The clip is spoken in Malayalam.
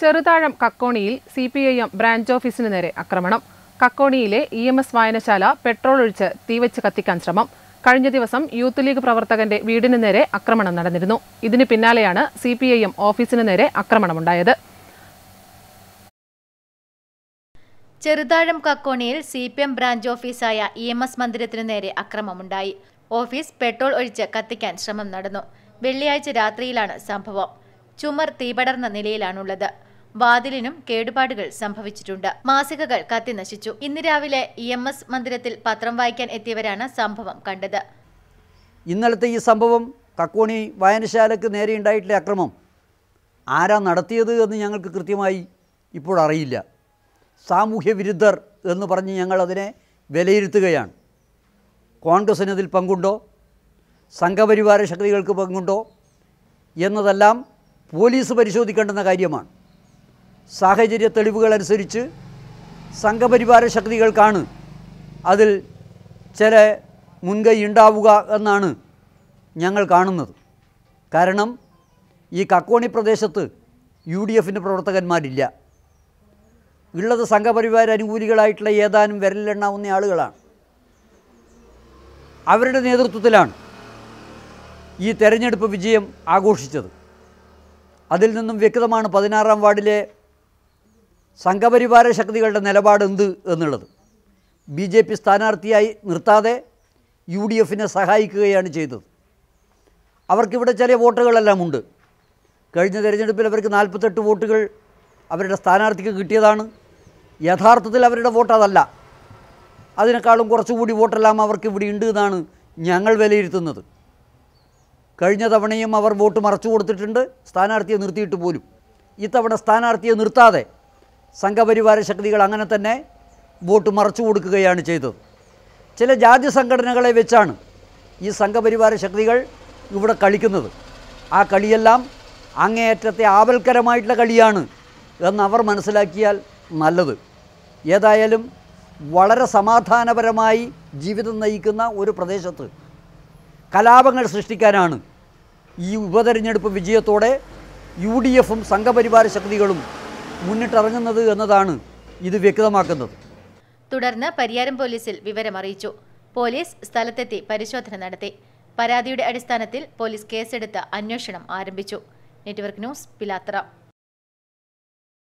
ചെറുതാഴം കക്കോണിയിൽ C P I M branch ഓഫീസിന് നേരെ ആക്രമണം കക്കോണിയിലെ ഇ എം എസ് വായനശാല പെട്രോൾ ഒഴിച്ച് തീവച്ച് കത്തിക്കാൻ ശ്രമം കഴിഞ്ഞ ദിവസം യൂത്ത് ലീഗ് പ്രവർത്തകന്റെ വീടിന് നേരെ ആക്രമണം നടന്നിരുന്നു ഇതിന് പിന്നാലെയാണ് സി പി ഐ എം ഓഫീസിന് നേരെ ആക്രമണമുണ്ടായത് ചെറുതാഴം കക്കോണിയിൽ സി പി എം ബ്രാഞ്ച് ഓഫീസായ ഇ എം എസ് മന്ദിരത്തിനു നേരെ അക്രമമുണ്ടായി ഓഫീസ് പെട്രോൾ ഒഴിച്ച് കത്തിക്കാൻ ശ്രമം നടന്നു വെള്ളിയാഴ്ച രാത്രിയിലാണ് സംഭവം ചുമർ തീപടർന്ന നിലയിലാണുള്ളത് വാതിലിനും കേടുപാടുകൾ സംഭവിച്ചിട്ടുണ്ട് മാസികകൾ കത്തിനശിച്ചു ഇന്ന് രാവിലെ ഇ എം എസ് മന്ദിരത്തിൽ പത്രം വായിക്കാൻ എത്തിയവരാണ് സംഭവം കണ്ടത് ഇന്നലത്തെ ഈ സംഭവം കക്കോണി വായനശാലയ്ക്ക് നേരെ ഉണ്ടായിട്ടുള്ള അക്രമം ആരാ നടത്തിയത് എന്ന് ഞങ്ങൾക്ക് കൃത്യമായി ഇപ്പോൾ അറിയില്ല സാമൂഹ്യ വിരുദ്ധർ എന്ന് പറഞ്ഞ് ഞങ്ങൾ അതിനെ വിലയിരുത്തുകയാണ് കോൺഗ്രസ്സിന് അതിൽ പങ്കുണ്ടോ സംഘപരിവാര ശക്തികൾക്ക് പങ്കുണ്ടോ എന്നതെല്ലാം പോലീസ് പരിശോധിക്കേണ്ടുന്ന കാര്യമാണ് സാഹചര്യ തെളിവുകളനുസരിച്ച് സംഘപരിവാര ശക്തികൾക്കാണ് അതിൽ ചില മുൻകൈ ഉണ്ടാവുക എന്നാണ് ഞങ്ങൾ കാണുന്നത് കാരണം ഈ കക്കോണി പ്രദേശത്ത് യു ഡി എഫിൻ്റെ പ്രവർത്തകന്മാരില്ല ഉള്ളത് സംഘപരിവാര അനുകൂലികളായിട്ടുള്ള ഏതാനും വിരലിലെണ്ണാവുന്ന ആളുകളാണ് അവരുടെ നേതൃത്വത്തിലാണ് ഈ തെരഞ്ഞെടുപ്പ് വിജയം ആഘോഷിച്ചത് അതിൽ നിന്നും വ്യക്തമാണ് പതിനാറാം വാർഡിലെ സംഘപരിവാര ശക്തികളുടെ നിലപാട് എന്ത് എന്നുള്ളത് ബി ജെ പി സ്ഥാനാർത്ഥിയായി നിർത്താതെ യു ഡി എഫിനെ സഹായിക്കുകയാണ് ചെയ്തത് അവർക്കിവിടെ ചില വോട്ടുകളെല്ലാം ഉണ്ട് കഴിഞ്ഞ തെരഞ്ഞെടുപ്പിൽ അവർക്ക് നാൽപ്പത്തെട്ട് വോട്ടുകൾ അവരുടെ സ്ഥാനാർത്ഥിക്ക് കിട്ടിയതാണ് യഥാർത്ഥത്തിൽ അവരുടെ വോട്ട് അതല്ല അതിനേക്കാളും കുറച്ചുകൂടി വോട്ടെല്ലാം അവർക്ക് ഇവിടെ ഉണ്ട് എന്നാണ് ഞങ്ങൾ വിലയിരുത്തുന്നത് കഴിഞ്ഞ തവണയും അവർ വോട്ട് മറച്ചു കൊടുത്തിട്ടുണ്ട് സ്ഥാനാർത്ഥിയെ നിർത്തിയിട്ട് പോലും ഇത്തവണ സ്ഥാനാർത്ഥിയെ നിർത്താതെ സംഘപരിവാര ശക്തികൾ അങ്ങനെ തന്നെ വോട്ട് മറച്ചു കൊടുക്കുകയാണ് ചെയ്തത് ചില ജാതി സംഘടനകളെ വെച്ചാണ് ഈ സംഘപരിവാര ശക്തികൾ ഇവിടെ കളിക്കുന്നത് ആ കളിയെല്ലാം അങ്ങേയറ്റത്തെ ആപൽക്കരമായിട്ടുള്ള കളിയാണ് എന്നവർ മനസ്സിലാക്കിയാൽ നല്ലത് ഏതായാലും വളരെ സമാധാനപരമായി ജീവിതം നയിക്കുന്ന ഒരു പ്രദേശത്ത് കലാപങ്ങൾ സൃഷ്ടിക്കാനാണ് ഈ ഉപതെരഞ്ഞെടുപ്പ് വിജയത്തോടെ യു ഡി എഫും സംഘപരിവാര ശക്തികളും മുന്നിട്ടിറങ്ങുന്നത് എന്നതാണ് ഇത് വ്യക്തമാക്കുന്നത് തുടർന്ന് പരിയാരം പോലീസിൽ വിവരമറിയിച്ചു പോലീസ് സ്ഥലത്തെത്തി പരിശോധന നടത്തി പരാതിയുടെ അടിസ്ഥാനത്തിൽ പോലീസ് കേസെടുത്ത് അന്വേഷണം ആരംഭിച്ചു നെറ്റ്വർക്ക് ന്യൂസ് പിലാത്തറ